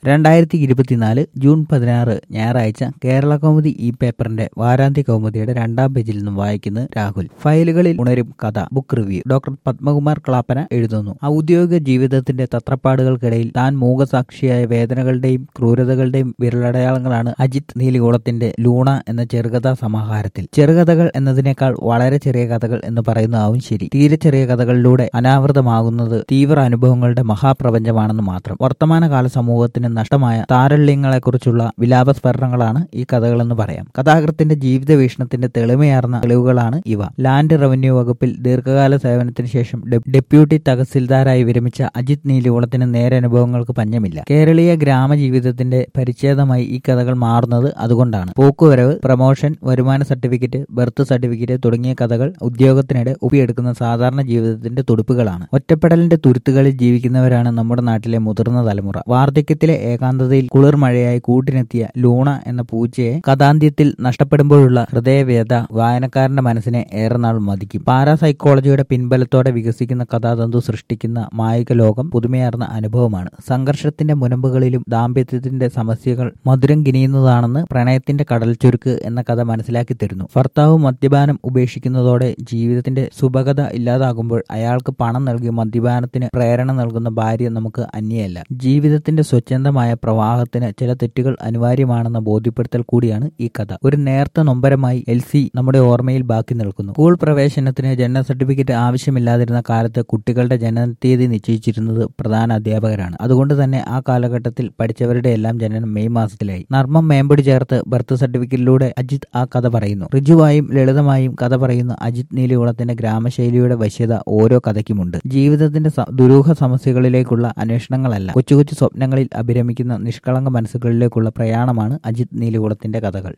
രണ്ടായിരത്തി ഇരുപത്തിനാല് ജൂൺ പതിനാറ് ഞായറാഴ്ച കേരള കൗമുദി ഈ പേപ്പറിന്റെ വാരാന്ത്യ കൗമുദിയുടെ രണ്ടാം പേജിൽ നിന്നും വായിക്കുന്നത് രാഹുൽ ഫയലുകളിൽ ഉണരും കഥ book review doctor Padmakumar Klappana എഴുതുന്നു ഔദ്യോഗിക ജീവിതത്തിന്റെ തത്രപ്പാടുകൾക്കിടയിൽ താൻ മൂകസാക്ഷിയായ വേദനകളുടെയും ക്രൂരതകളുടെയും വിരലടയാളങ്ങളാണ് അജിത് നീലികുളത്തിന്റെ ലൂണ എന്ന ചെറുകഥാ സമാഹാരത്തിൽ ചെറുകഥകൾ എന്നതിനേക്കാൾ വളരെ ചെറിയ കഥകൾ എന്ന് പറയുന്നതാവും ശരി തീരെ ചെറിയ കഥകളിലൂടെ അനാവൃതമാകുന്നത് തീവ്ര അനുഭവങ്ങളുടെ മഹാപ്രപഞ്ചമാണെന്ന് മാത്രം വർത്തമാനകാല സമൂഹത്തിന് നഷ്ടമായ താരല്യങ്ങളെക്കുറിച്ചുള്ള വിലാപസ്മരണങ്ങളാണ് ഈ കഥകളെന്ന് പറയാം കഥാകൃത്തിന്റെ ജീവിത വീക്ഷണത്തിന്റെ തെളിമയാർന്ന തെളിവുകളാണ് ഇവ ലാൻഡ് റവന്യൂ വകുപ്പിൽ ദീർഘകാല സേവനത്തിന് ശേഷം ഡെ- ഡെപ്യൂട്ടി തഹസിൽദാരായി വിരമിച്ച അജിത് നീലികുളത്തിന് നേരനുഭവങ്ങൾക്ക് പഞ്ഞമില്ല കേരളീയ ഗ്രാമജീവിതത്തിന്റെ പരിച്ഛേദമായി ഈ കഥകൾ മാറുന്നത് അതുകൊണ്ടാണ് പോക്കുവരവ് പ്രമോഷൻ വരുമാന സർട്ടിഫിക്കറ്റ് ബർത്ത് സർട്ടിഫിക്കറ്റ് തുടങ്ങിയ കഥകൾ ഉദ്യോഗത്തിനിടെ ഉപയെടുക്കുന്ന സാധാരണ ജീവിതത്തിന്റെ തുടുപ്പുകളാണ് ഒറ്റപ്പെടലിന്റെ തുരുത്തുകളിൽ ജീവിക്കുന്നവരാണ് നമ്മുടെ നാട്ടിലെ മുതിർന്ന തലമുറ വാർദ്ധക്യത്തിലെ ഏകാന്തതയിൽ കുളിർ മഴയായി കൂട്ടിനെത്തിയ ലൂണ എന്ന പൂച്ചയെ കഥാന്ത്യത്തിൽ നഷ്ടപ്പെടുമ്പോഴുള്ള ഹൃദയവേദ വായനക്കാരന്റെ മനസ്സിനെ ഏറെ നാൾ മതിക്കും പാരാസൈക്കോളജിയുടെ പിൻബലത്തോടെ വികസിക്കുന്ന കഥാതന്തു സൃഷ്ടിക്കുന്ന മായിക ലോകം പുതുമയാർന്ന അനുഭവമാണ് സംഘർഷത്തിന്റെ മുനമ്പുകളിലും ദാമ്പത്യത്തിന്റെ സമസ്യകൾ മധുരം കിനിയുന്നതാണെന്ന് പ്രണയത്തിന്റെ കടൽ ചുരുക്ക് എന്ന കഥ മനസ്സിലാക്കി തരുന്നു ഭർത്താവ് മദ്യപാനം ഉപേക്ഷിക്കുന്നതോടെ ജീവിതത്തിന്റെ സുഭഗത ഇല്ലാതാകുമ്പോൾ അയാൾക്ക് പണം നൽകി മദ്യപാനത്തിന് പ്രേരണ നൽകുന്ന ഭാര്യ നമുക്ക് അന്യയല്ല ജീവിതത്തിന്റെ സ്വച്ഛന്തമായ പ്രവാഹത്തിന് ചില തെറ്റുകൾ അനിവാര്യമാണെന്ന ബോധ്യപ്പെടുത്തൽ കൂടിയാണ് ഈ കഥ ഒരു നേർത്ത നൊമ്പരമായി എൽ സി നമ്മുടെ ഓർമ്മയിൽ ബാക്കി നിൽക്കുന്നു സ്കൂൾ പ്രവേശനത്തിന് ജനന സർട്ടിഫിക്കറ്റ് ആവശ്യമില്ലാതിരുന്ന കാലത്ത് കുട്ടികളുടെ ജനനത്തീയതി നിശ്ചയിച്ചിരുന്നത് പ്രധാന അധ്യാപകരാണ് അതുകൊണ്ട് തന്നെ ആ കാലഘട്ടത്തിൽ പഠിച്ചവരുടെ എല്ലാം ജനനം മെയ് മാസത്തിലായി നർമ്മം മേമ്പടി ചേർത്ത് ബർത്ത് സർട്ടിഫിക്കറ്റിലൂടെ അജിത് ആ കഥ പറയുന്നു ഋജുവായും ലളിതമായും കഥ പറയുന്ന അജിത് നീലികുളത്തിന്റെ ഗ്രാമശൈലിയുടെ വശ്യത ഓരോ കഥയ്ക്കുമുണ്ട് ജീവിതത്തിന്റെ സ- ദുരൂഹ സമസ്യകളിലേക്കുള്ള അന്വേഷണങ്ങളല്ല കൊച്ചു കൊച്ചു സ്വപ്നങ്ങളിൽ അഭിരമിക്കുന്ന നിഷ്കളങ്ക മനസ്സുകളിലേക്കുള്ള പ്രയാണമാണ് അജിത് നീലികുളത്തിന്റെ കഥകൾ